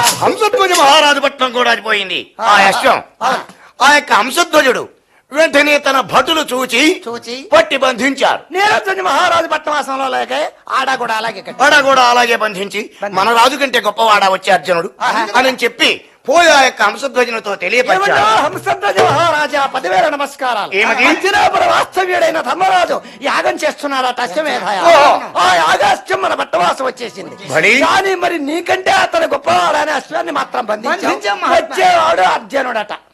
హంసధ్వజ మహారాజు పట్నం కూడా అది పోయింది ఆ అశ్వం ఆ యొక్క హంసధ్వజుడు వెంటనే తన భటులు చూచి చూచి పట్టి బంధించారు నీరధ్వజ మహారాజు పట్టణవాసంలో లేక ఆడ కూడా అలాగే కట్టాడు. వాడ కూడా అలాగే బంధించి మన రాజు కంటే గొప్పవాడా వచ్చే అర్జునుడు అని చెప్పి పోయి ఆ యొక్క హంసధ్వజునితో ఏమన్నా తెలియపరిచారు హంసధ్వజ మహారాజా పదివేల నమస్కారాలు ఏమిటి? అంజనాపుర వాస్తవ్యుడైన ధర్మరాజు యాగం చేస్తున్నారట అశ్వమేధ ఓ. ఆ యాగాశ్వం మన పట్టవాసం వచ్చేసింది బలి? కానీ మరి నీకంటే అతను గొప్పవాడని అశ్వాన్ని మాత్రం బంధించాం బంధించాం మహాత్మా. వచ్చేవాడు అర్జునుడట